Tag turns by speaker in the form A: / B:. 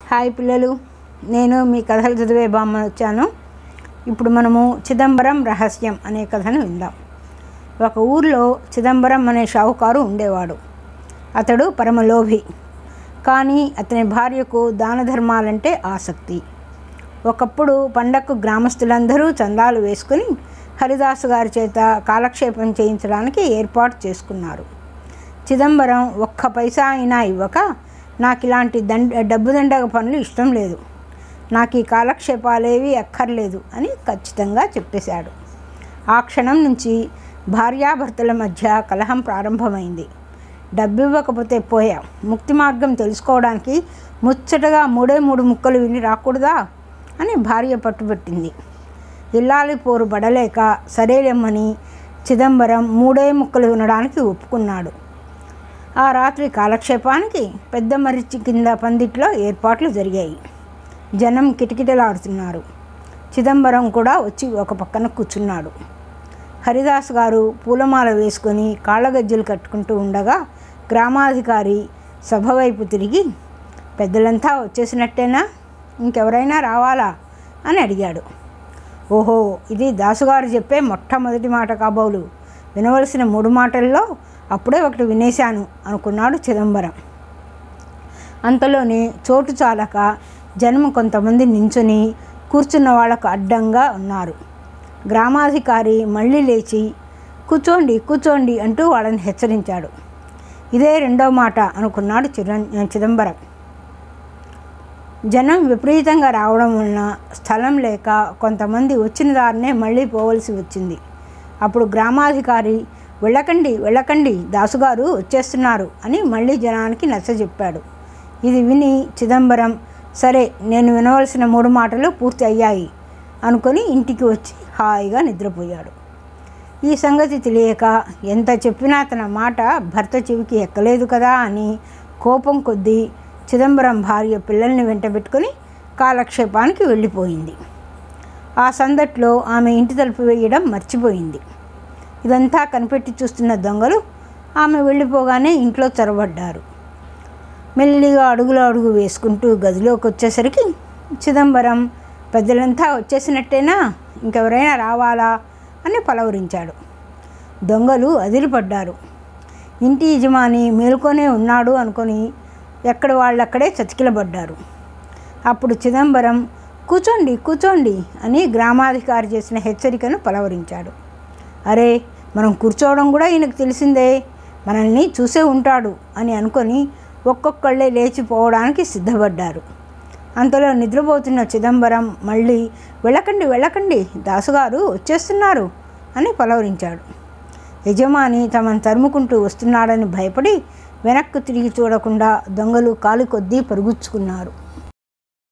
A: hi పిల్లలు నేను మీ కథలు చదివే బామ్మ వచ్చాను ఇప్పుడు మనము చిదంబరం రహస్యం అనే కథను విందాం ఒక ఊర్లో చిదంబరం అనే షావుకారు ఉండేవాడు అతడు పరమలోభి కానీ అతని భార్యకు దాన ధర్మాలంటే ఆసక్తి ఒకప్పుడు పండక్కు గ్రామస్తులందరూ చందాలు వేసుకుని హరిదాసు గారి చేత కాలక్షేపం చేయించడానికి ఏర్పాటు చేసుకున్నారు చిదంబరం ఒక్క పైసా అయినా ఇవ్వక నాకు ఇలాంటి దండ డబ్బు దండగ పనులు ఇష్టం లేదు నాకు ఈ కాలక్షేపాలేవి అక్కర్లేదు అని ఖచ్చితంగా చెప్పేశాడు ఆ క్షణం నుంచి భార్యాభర్తల మధ్య కలహం ప్రారంభమైంది డబ్బు ఇవ్వకపోతే పోయా ముక్తి మార్గం తెలుసుకోవడానికి ముచ్చటగా మూడే మూడు ముక్కలు విని రాకూడదా అని భార్య పట్టుబట్టింది ఇల్లాలి పోరు పడలేక సరేలేమ్మని చిదంబరం మూడే ముక్కలు వినడానికి ఒప్పుకున్నాడు ఆ రాత్రి కాలక్షేపానికి పెద్ద మరిచి కింద పందిట్లో ఏర్పాట్లు జరిగాయి జనం కిటకిటలాడుతున్నారు చిదంబరం కూడా వచ్చి ఒక పక్కన కూర్చున్నాడు హరిదాస్ గారు పూలమాల వేసుకొని కాళ్ళగజ్జలు కట్టుకుంటూ ఉండగా గ్రామాధికారి సభ వైపు తిరిగి పెద్దలంతా వచ్చేసినట్టేనా ఇంకెవరైనా రావాలా అని అడిగాడు ఓహో ఇది దాసుగారు చెప్పే మొట్టమొదటి మాట కాబోలు వినవలసిన మూడు మాటల్లో అప్పుడే ఒకటి వినేశాను అనుకున్నాడు చిదంబరం అంతలోనే చోటు చాలక జనం కొంతమంది నించుని కూర్చున్న వాళ్ళకు అడ్డంగా ఉన్నారు గ్రామాధికారి మళ్ళీ లేచి కూర్చోండి కూర్చోండి అంటూ వాళ్ళని హెచ్చరించాడు ఇదే రెండో మాట అనుకున్నాడు చిరం చిదంబరం జనం విపరీతంగా రావడం వలన స్థలం లేక కొంతమంది వచ్చిన దారినే మళ్ళీ పోవలసి వచ్చింది అప్పుడు గ్రామాధికారి వెళ్ళకండి వెళ్ళకండి దాసుగారు వచ్చేస్తున్నారు అని మళ్ళీ జనానికి నచ్చజెప్పాడు ఇది విని చిదంబరం సరే నేను వినవలసిన మూడు మాటలు పూర్తి అయ్యాయి అనుకొని ఇంటికి వచ్చి హాయిగా నిద్రపోయాడు ఈ సంగతి తెలియక ఎంత చెప్పినా తన మాట భర్త చెవికి ఎక్కలేదు కదా అని కోపం కొద్దీ చిదంబరం భార్య పిల్లల్ని వెంటబెట్టుకొని కాలక్షేపానికి వెళ్ళిపోయింది ఆ సందట్లో ఆమె ఇంటి తలుపు వేయడం మర్చిపోయింది ఇదంతా కనిపెట్టి చూస్తున్న దొంగలు ఆమె వెళ్ళిపోగానే ఇంట్లో చొరబడ్డారు మెల్లిగా అడుగులు అడుగు వేసుకుంటూ గదిలోకి వచ్చేసరికి చిదంబరం పెద్దలంతా వచ్చేసినట్టేనా ఇంకెవరైనా రావాలా అని పలవరించాడు దొంగలు అదిరిపడ్డారు ఇంటి యజమాని మేలుకొనే ఉన్నాడు అనుకొని ఎక్కడ వాళ్ళక్కడే చతికిలబడ్డారు అప్పుడు చిదంబరం కూర్చోండి కూర్చోండి అని గ్రామాధికారి చేసిన హెచ్చరికను పలవరించాడు అరే మనం కూర్చోవడం కూడా ఈయనకు తెలిసిందే మనల్ని చూసే ఉంటాడు అని అనుకొని ఒక్కొక్కళ్ళే లేచిపోవడానికి సిద్ధపడ్డారు అంతలో నిద్రపోతున్న చిదంబరం మళ్ళీ వెళ్ళకండి వెళ్ళకండి దాసుగారు వచ్చేస్తున్నారు అని పలవరించాడు యజమాని తమను తరుముకుంటూ వస్తున్నాడని భయపడి వెనక్కు తిరిగి చూడకుండా దొంగలు కాలు కొద్దీ పరుగుచ్చుకున్నారు